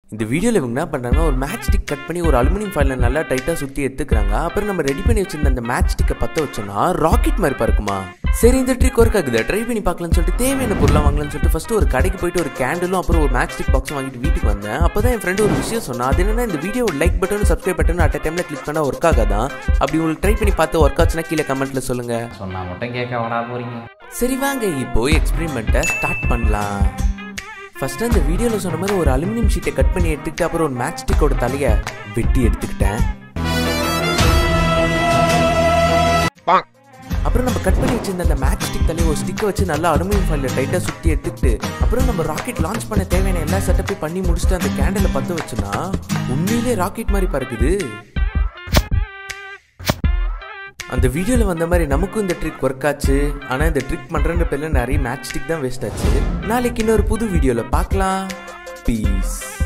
இந்த வீடியோவில் இவங்க என்ன பண்ணுறாங்கன்னா ஒரு மேட்ச் ஸ்டிக் கட் பண்ணி ஒரு அலுமினியம் ஃபைலில் நல்லா டைட்டாக சுற்றி எடுத்துக்கிறாங்க அப்புறம் நம்ம ரெடி பண்ணி வச்சிருந்த அந்த மேட்ச் ஸ்டிக்கை பற்ற வச்சோன்னா ராக்கெட் மாதிரி பறக்குமா சரி இந்த ட்ரிக் ஒர்க் ஆகுது ட்ரை பண்ணி பார்க்கலாம்னு சொல்லிட்டு தேவையான பொருளாக வாங்கலாம்னு சொல்லிட்டு ஃபஸ்ட்டு ஒரு கடைக்கு போயிட்டு ஒரு கேண்டிலும் அப்புறம் ஒரு மேட்ச் ஸ்டிக் பாக்ஸும் வாங்கிட்டு வீட்டுக்கு வந்தேன் அப்போ தான் என் ஃப்ரெண்டு ஒரு விஷயம் சொன்னா அது என்னன்னா இந்த video like button subscribe button at டைமில் கிளிக் பண்ணால் ஒர்க் ஆகாதான் அப்படி உங்களுக்கு ட்ரை பண்ணி பார்த்து ஒர்க் ஆச்சுன்னா கீழே கமெண்ட்டில் சொல்லுங்கள் சொன்னா மட்டும் கேட்க வாடா போறீங்க சரி வாங்க இப்போ எக்ஸ்பெரிமெண்ட்டை ஸ்டார்ட் பண்ணலாம் ஃபர்ஸ்ட் அந்த வீடியோவில் சொன்ன மாதிரி ஒரு அலுமினியம் ஷீட்டை கட் பண்ணி எடுத்துக்கிட்டு அப்புறம் ஒரு மேட்ச் ஸ்டிக்கோட தலையை வெட்டி எடுத்துக்கிட்டேன் அப்புறம் நம்ம கட் பண்ணி வச்சிருந்த அந்த மேட்ச் ஸ்டிக் தலையை ஒரு ஸ்டிக்கை வச்சு நல்லா அலுமினியம் ஃபைலில் டைட்டாக சுற்றி எடுத்துக்கிட்டு அப்புறம் நம்ம ராக்கெட் லான்ச் பண்ண தேவையான எல்லா செட்டப்பையும் பண்ணி முடிச்சுட்டு அந்த கேண்டிலை பற்ற வச்சோன்னா உண்மையிலே ராக்கெட் மாதிரி பறக்குது அந்த வீடியோவில் வந்த மாதிரி நமக்கும் இந்த ட்ரிக் ஒர்க் ஆச்சு ஆனால் இந்த ட்ரிக் பண்ணுறன்ற பேரில் நிறைய மேட்ச் ஸ்டிக் தான் வேஸ்ட் ஆச்சு நாளைக்கு இன்னொரு புது வீடியோவில் பார்க்கலாம் பீஸ்